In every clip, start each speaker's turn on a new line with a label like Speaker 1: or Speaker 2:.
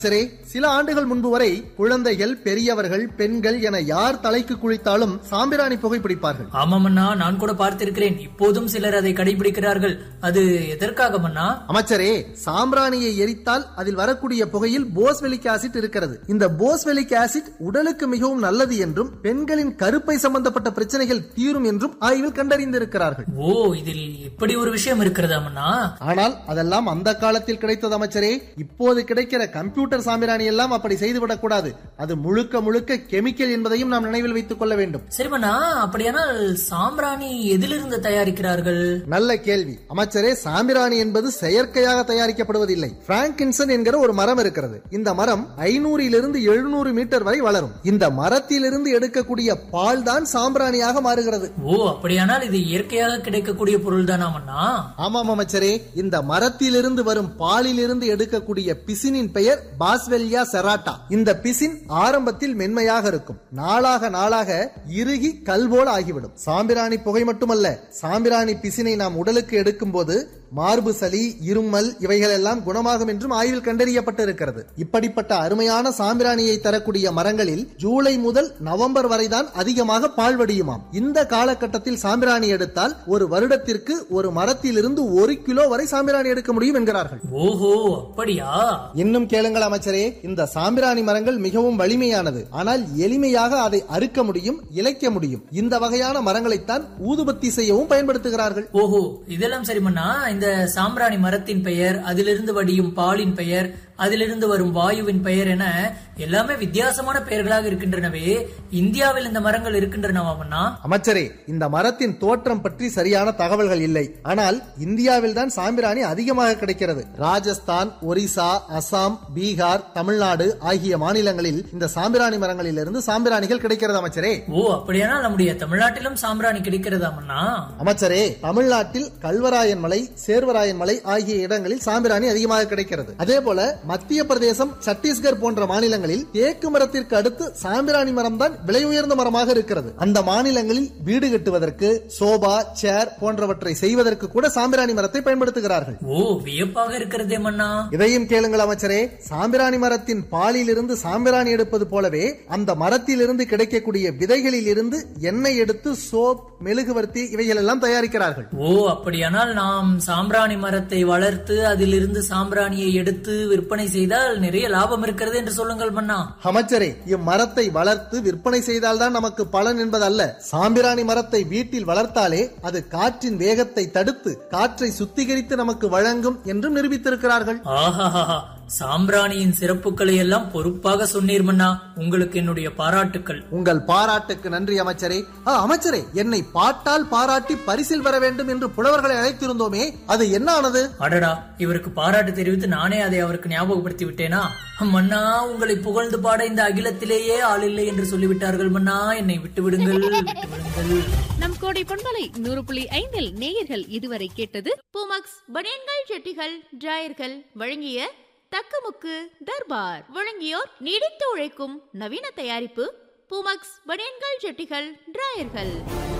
Speaker 1: சரி சில ஆண்டுகள் முன்பு வரை குழந்தைகள் பெரியவர்கள் பெண்கள் என யார் தலைக்கு குளித்தாலும் சாம்பிராணி புகை பிடிப்பார்கள்
Speaker 2: ஆமாமண்ணா நான் கூட பார்த்திருக்கிறேன் இப்போதும் சிலர் அதை கடைபிடிக்கிறார்கள் அது எதற்காக மன்னா
Speaker 1: அமைச்சரே சாம்பிராணியை எரித்தால் அதில் வரக்கூடிய புகையில் போஸ்வெலிக் ஆசிட் இருக்கிறது இந்த போஸ்வெலிக் ஆசிட் உடலுக்கு மிகவும் நல்லது என்றும் பெண்களின் கருப்பை சம்பந்தப்பட்ட பிரச்சனைகள் தீரும் என்றும் ஆய்வில் கண்டறிந்திருக்கிறார்கள்
Speaker 2: ஓ இதில் இப்படி ஒரு விஷயம் இருக்கிறதா மன்னா
Speaker 1: ஆனால் அதெல்லாம் அந்த காலத்தில் கிடைத்தது அமைச்சரே இப்போது கிடைக்கிற கம்ப்யூட்டர் சாம்பிராணி எல்லாம் அப்படி செய்துவிடக் கூடாது அது முழுக்க முழுக்க கெமிக்கல் என்பதையும் நாம் நினைவில் வைத்துக் கொள்ள வேண்டும்
Speaker 2: சரி மன்னா அப்படியானால் சாம்பிராணி எதிலிருந்து தயாரிக்கிறார்கள்
Speaker 1: நல்ல கேள்வி அமைச்சரே சாம்பிராணி என்பது செயற்கையாக தயாரிக்கப்படுவதில்லை பிராங்கின்சன் என்கிற ஒரு மரம் இருக்கிறது இந்த மரம் ஐநூறிலிருந்து எழுநூறு மீட்டர் வரை வளரும் இந்த மரத்திலிருந்து எடுக்கக்கூடிய பால் தான் சாம்பிராணியாக மாறுகிறது
Speaker 2: ஓ அப்படியானால் இது இயற்கையாக கிடைக்கக்கூடிய பொருள் தானா மன்னா
Speaker 1: ஆமாம் அமைச்சரே இந்த மரத்திலிருந்து வரும் பாலிலிருந்து எடுக்கக்கூடிய பிசினின் பெயர் பாஸ்வெல்யா செராட்டா இந்த பிசின் ஆரம்பத்தில் மென்மையாக இருக்கும் நாளாக நாளாக இறுகி கல் போல ஆகிவிடும் சாம்பிராணி புகை மட்டுமல்ல சாம்பிராணி பிசினை நாம் உடலுக்கு எடுக்கும் போது மார்பு சளி இருமல் இவைகள் எல்லாம் குணமாகும் என்றும் ஆய்வில் கண்டறியப்பட்டிருக்கிறது இப்படிப்பட்ட அருமையான சாம்பிராணியை தரக்கூடிய மரங்களில் ஜூலை முதல் நவம்பர் வரைதான் அதிகமாக பால் வடியுமாம் இந்த காலகட்டத்தில் சாம்பிராணி எடுத்தால் ஒரு வருடத்திற்கு ஒரு மரத்திலிருந்து ஒரு கிலோ வரை சாம்பிராணி எடுக்க முடியும் என்கிறார்கள்
Speaker 2: ஓஹோ அப்படியா
Speaker 1: இன்னும் கேளுங்கள் அமைச்சரே இந்த சாம்பிராணி மரங்கள் மிகவும் வலிமையானது ஆனால் எளிமையாக அதை அறுக்க முடியும் இழைக்க முடியும் இந்த வகையான மரங்களைத்தான் ஊதுபத்தி செய்யவும் பயன்படுத்துகிறார்கள்
Speaker 2: ஓஹோ இதெல்லாம் சரி மன்னா இந்த சாம்பிராணி மரத்தின் பெயர் அதிலிருந்து வடியும் பாலின் பெயர் அதிலிருந்து வரும் வாயுவின் பெயர் என எல்லாமே வித்தியாசமான பெயர்களாக இருக்கின்றனவே இந்தியாவில் இந்த மரங்கள் இருக்கின்றனவா மன்னா
Speaker 1: அமைச்சரே இந்த மரத்தின் தோற்றம் பற்றி சரியான தகவல்கள் இல்லை ஆனால் இந்தியாவில் தான் சாம்பிராணி அதிகமாக கிடைக்கிறது ராஜஸ்தான் ஒரிசா அசாம் பீகார் தமிழ்நாடு ஆகிய மாநிலங்களில் இந்த சாம்பிராணி மரங்களிலிருந்து சாம்பிராணிகள் கிடைக்கிறது அமைச்சரே
Speaker 2: ஓ அப்படியானால் நம்முடைய தமிழ்நாட்டிலும் சாம்பிராணி கிடைக்கிறதா மன்னா
Speaker 1: அமைச்சரே தமிழ்நாட்டில் கல்வராயன் மலை சேர்வராயன் மலை ஆகிய இடங்களில் சாம்பிராணி அதிகமாக கிடைக்கிறது அதே போல மத்திய பிரதேசம் சத்தீஸ்கர் போன்ற மாநிலங்களில் தேக்கு மரத்திற்கு அடுத்து சாம்பிராணி மரம் தான் விலை உயர்ந்த மரமாக இருக்கிறது அந்த மாநிலங்களில் வீடு கட்டுவதற்கு சோபா சேர் போன்றவற்றை செய்வதற்கு கூட சாம்பிராணி மரத்தை பயன்படுத்துகிறார்கள்
Speaker 2: ஓ வியப்பாக இருக்கிறதே மன்னா
Speaker 1: இதையும் கேளுங்கள் அமைச்சரே சாம்பிராணி மரத்தின் பாலில் இருந்து சாம்பிராணி எடுப்பது போலவே அந்த மரத்திலிருந்து கிடைக்கக்கூடிய விதைகளில் இருந்து எண்ணெய் எடுத்து சோப் மெழுகுவர்த்தி இவைகள் எல்லாம் தயாரிக்கிறார்கள்
Speaker 2: ஓ அப்படியானால் நாம் சாம்பிராணி மரத்தை வளர்த்து அதிலிருந்து சாம்பிராணியை எடுத்து விற்பனை செய்தால் நிறைய லாபம் இருக்கிறது என்று சொல்லுங்கள் மன்னா
Speaker 1: அமைச்சரே இம்மரத்தை வளர்த்து விற்பனை செய்தால்தான் நமக்கு பலன் என்பதல்ல சாம்பிராணி மரத்தை வீட்டில் வளர்த்தாலே அது காற்றின் வேகத்தை தடுத்து காற்றை சுத்திகரித்து நமக்கு வழங்கும் என்றும் நிரூபித்திருக்கிறார்கள்
Speaker 2: ஆஹாஹா சாம்பிராணியின் சிறப்புகளை எல்லாம் பொறுப்பாக சொன்னீர் மன்னா உங்களுக்கு என்னுடைய பாராட்டுக்கள்
Speaker 1: உங்கள் பாராட்டுக்கு நன்றி அமைச்சரே ஆ, அமைச்சரே என்னை பாட்டால் பாராட்டி பரிசில் வர வேண்டும் என்று புலவர்களை அழைத்திருந்தோமே அது என்ன ஆனது
Speaker 2: அடடா இவருக்கு பாராட்டு தெரிவித்து நானே அதை அவருக்கு ஞாபகப்படுத்தி விட்டேனா மன்னா உங்களை புகழ்ந்து பாட இந்த அகிலத்திலேயே ஆள் இல்லை என்று சொல்லிவிட்டார்கள் மன்னா என்னை விட்டு விடுங்கள் விட்டு விடுங்கள்
Speaker 3: நம் கோடை பண்பலை நூறு புள்ளி ஐந்தில் நேயர்கள் இதுவரை கேட்டது
Speaker 4: பூமக்ஸ் பனியன்கள் செட்டிகள் டிராயர்கள் வழங்கிய தக்கமுக்கு தர்பார் வழங்கியோர் நீடித்து உழைக்கும் நவீன தயாரிப்பு பூமக்ஸ் பனியன்கள் செட்டிகள் டிராயர்கள்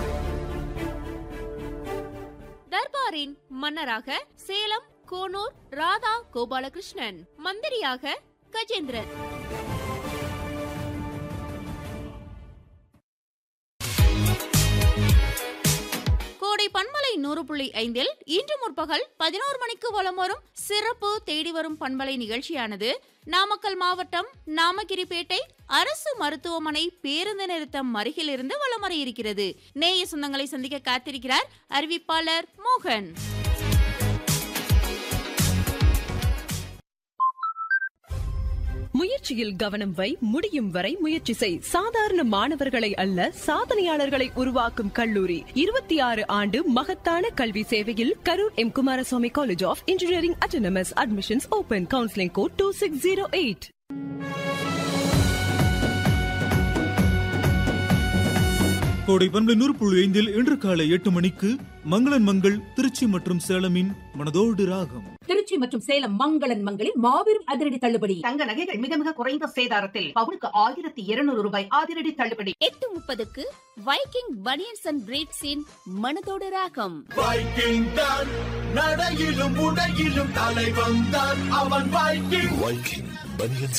Speaker 4: தர்பாரின் மன்னராக சேலம் கோனூர் ராதா கோபாலகிருஷ்ணன் மந்திரியாக கஜேந்திரன் கோடை பண்பலை நூறு புள்ளி ஐந்தில் இன்று முற்பகல் பதினோரு மணிக்கு வலம் வரும் சிறப்பு தேடி வரும் பண்பலை நிகழ்ச்சியானது நாமக்கல் மாவட்டம் நாமகிரிப்பேட்டை அரசு மருத்துவமனை பேருந்து நிறுத்தம் அருகிலிருந்து வலம் வர இருக்கிறது நேய சொந்தங்களை சந்திக்க காத்திருக்கிறார் அறிவிப்பாளர் மோகன்
Speaker 5: முயற்சியில் கவனம் வை முடியும் வரை முயற்சி செய் சாதாரண மாணவர்களை அல்ல சாதனையாளர்களை உருவாக்கும் கல்லூரி இருபத்தி ஆறு ஆண்டு மகத்தான கல்வி சேவையில் Karur M Kumaraswamy college of engineering autonomous admissions open counselling code two six zero eight
Speaker 6: Kodai பண்பலை நூறு புள்ளி ஐந்தில் இன்று காலை எட்டு மணிக்கு மங்களன் மங்கள் திருச்சி மற்றும் சேலமின் மனதோடு ராகம்
Speaker 7: திருச்சி மற்றும் சேலம் மங்களன் மங்களில் மாபெரும் அதிரடி தள்ளுபடி
Speaker 8: தங்க நகைகள் மிக மிக குறைந்த சேதாரத்தில் பவுனுக்கு ஆயிரத்தி இருநூறு ரூபாய் அதிரடி தள்ளுபடி
Speaker 4: எட்டு முப்பதுக்கு வைக்கிங் பனியன்ஸ் அண்ட் பிரீட்ஸின் மனதோடு ராகம்
Speaker 9: வைக்கிங் தான் நடையிலும் உடையிலும் தலை வந்தான் அவன் வைக்கிங் வைக்கிங் பனியன்ஸ்